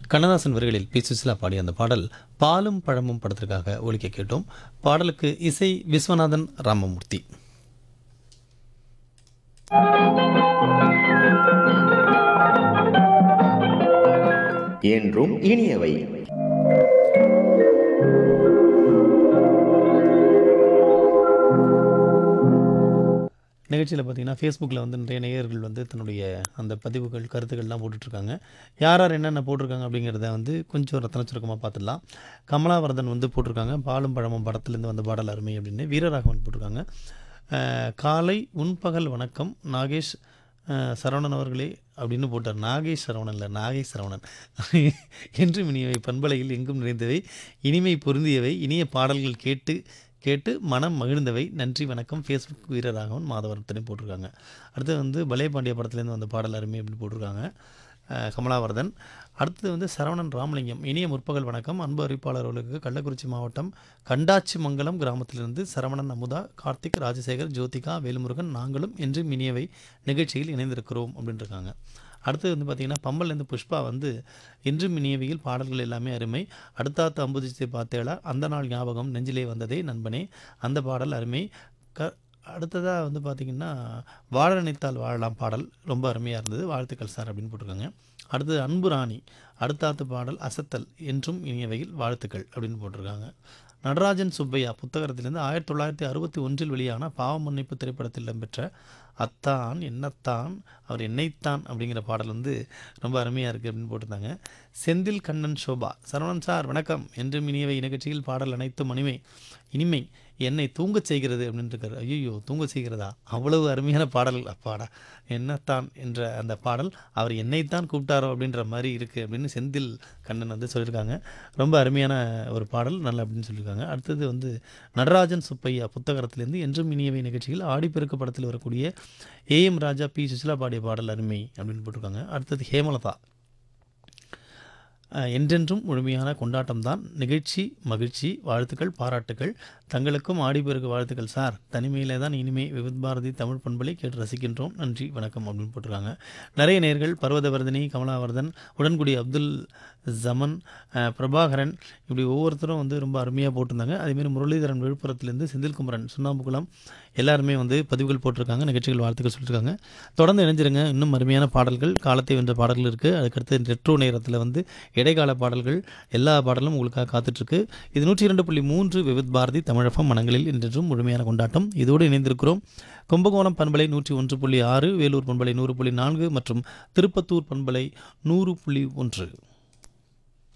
கண்ணதாசன் வரிகளில் பி சுசிலா பாடிய அந்த பாடல் பாலும் பழமும் படத்திற்காக ஒலிக்க கேட்டோம் பாடலுக்கு இசை விஸ்வநாதன் ராமமூர்த்தி என்றும் இனியவை நிகழ்ச்சியில் பார்த்தீங்கன்னா ஃபேஸ்புக்கில் வந்து நிறைய நேயர்கள் வந்து தன்னுடைய அந்த பதிவுகள் கருத்துக்கள்லாம் போட்டுட்ருக்காங்க யார் யார் என்னென்ன போட்டிருக்காங்க அப்படிங்கிறத வந்து கொஞ்சம் ரத்தன சுருக்கமாக பார்த்துடலாம் கமலாவர்தன் வந்து போட்டிருக்காங்க பாலும் பழமும் படத்துலேருந்து வந்த பாடல் அருமை அப்படின்னு வீரராகவன் போட்டிருக்காங்க அஹ், காலை உன்பகல் வணக்கம் நாகேஷ் அஹ், சரவணன் அவர்களே அப்படின்னு போட்டார் நாகேஷ் சரவணன் இல்லை நாகேஷ் சரவணன் என்றும் இனியவை பண்பலையில் எங்கும் நிறைந்தவை இனிமை பொருந்தியவை இனிய பாடல்கள் கேட்டு கேட்டு மனம் மகிழ்ந்தவை நன்றி வணக்கம் ஃபேஸ்புக் வீரராகவன் மாதவரத்தனை போட்டிருக்காங்க அடுத்து வந்து பலே பாண்டிய படத்துலேருந்து வந்த பாடல் அருமை அப்படின்னு போட்டிருக்காங்க அஹ், கமலாவர்தன் அடுத்தது வந்து சரவணன் ராமலிங்கம் இனிய முற்பகல் வணக்கம் அன்பு அறிவிப்பாளர்களுக்கு கள்ளக்குறிச்சி மாவட்டம் கண்டாச்சி மங்கலம் கிராமத்திலிருந்து சரவணன் அமுதா கார்த்திக் ராஜசேகர் ஜோதிகா வேலுமுருகன் நாங்களும் என்றும் இனியவை நிகழ்ச்சியில் இணைந்திருக்கிறோம் அப்படின்னு இருக்காங்க அடுத்து வந்து பார்த்திங்கன்னா பம்பல்லேருந்து புஷ்பா வந்து இன்றும் இனியவையில் பாடல்கள் எல்லாமே அருமை அடுத்தாத்து அம்புதிச்சை பார்த்தேளா அந்த நாள் ஞாபகம் நெஞ்சிலே வந்ததே நண்பனே அந்த பாடல் அருமை க அடுத்ததாக வந்து பார்த்திங்கன்னா வாழ நினைத்தால் வாழலாம் பாடல் ரொம்ப அருமையாக இருந்தது வாழ்த்துக்கள் சார் அப்படின்னு போட்டிருக்காங்க அடுத்தது அன்பு ராணி அடுத்தாத்து பாடல் அசத்தல் என்றும் இனியவையில் வாழ்த்துக்கள் அப்படின்னு போட்டிருக்காங்க நடராஜன் சுப்பையா புத்தகத்திலிருந்து ஆயிரத்தி தொள்ளாயிரத்தி அறுபத்தி ஒன்றில் வெளியான பாவ மன்னிப்பு திரைப்படத்தில் இடம்பெற்ற அத்தான் என்னத்தான் அவர் என்னைத்தான் அப்படிங்கிற பாடல் வந்து ரொம்ப அருமையாக இருக்குது அப்படின்னு போட்டிருந்தாங்க செந்தில் கண்ணன் சோபா சரவணன் சார் வணக்கம் என்றும் இனியவை நிகழ்ச்சியில் பாடல் அனைத்தும் இனிமை இனிமை என்னை தூங்கச் செய்கிறது அப்படின்னு இருக்காரு ஐயோ தூங்க செய்கிறதா அவ்வளவு அருமையான பாடல் அப்பாடா என்னத்தான் என்ற அந்த பாடல் அவர் என்னைத்தான் கூப்பிட்டாரோ அப்படின்ற மாதிரி இருக்குது அப்படின்னு செந்தில் கண்ணன் வந்து சொல்லியிருக்காங்க ரொம்ப அருமையான ஒரு பாடல் நல்ல அப்படின்னு சொல்லியிருக்காங்க அடுத்தது வந்து நடராஜன் சுப்பையா புத்தகத்திலேருந்து என்றும் இனியவை நிகழ்ச்சியில் ஆடிப்பெருக்கு படத்தில் வரக்கூடிய ஏஎம் ராஜா பி சுசிலா பாடிய பாடல் அருமை அப்படின்னு போட்டிருக்காங்க அடுத்தது ஹேமலதா அஹ், என்றென்றும் முழுமையான கொண்டாட்டம்தான் நிகழ்ச்சி மகிழ்ச்சி வாழ்த்துக்கள் பாராட்டுகள் தங்களுக்கும் ஆடிப்பெருக்கு வாழ்த்துக்கள் சார் தனிமையிலே தான் இனிமே விவித் பாரதி தமிழ் பண்பலை கேட்டு ரசிக்கின்றோம் நன்றி வணக்கம் அப்படின்னு போட்டிருக்காங்க நிறைய நேர்கள் பர்வதவர்தினி கமலாவர்தன் உடன்குடி அப்துல் ஜமன் அஹ், பிரபாகரன் இப்படி ஒவ்வொருத்தரும் வந்து ரொம்ப அருமையாக போட்டிருந்தாங்க அதேமாரி முரளிதரன் விழுப்புரத்துலேருந்து செந்தில்குமரன் சுண்ணாம்புக்குளம் எல்லாருமே வந்து பதிவுகள் போட்டிருக்காங்க நிகழ்ச்சிகள் வாழ்த்துக்கள் சொல்லியிருக்காங்க தொடர்ந்து இணைஞ்சிருங்க இன்னும் அருமையான பாடல்கள் காலத்தை வென்ற பாடல்கள் இருக்குது அதுக்கடுத்து ரெட்ரோ நேரத்தில் வந்து இடைக்கால பாடல்கள் எல்லா பாடலும் உங்களுக்காக காத்துட்ருக்கு இது நூற்றி இரண்டு புள்ளி மூன்று விவித் பாரதி தமிழகம் மனங்களில் இன்றும் முழுமையான கொண்டாட்டம் இதோடு இணைந்திருக்கிறோம் கும்பகோணம் பண்பலை நூற்றி ஒன்று புள்ளி ஆறு வேலூர் பண்பலை நூறு புள்ளி நான்கு மற்றும் திருப்பத்தூர் பண்பலை நூறு புள்ளி ஒன்று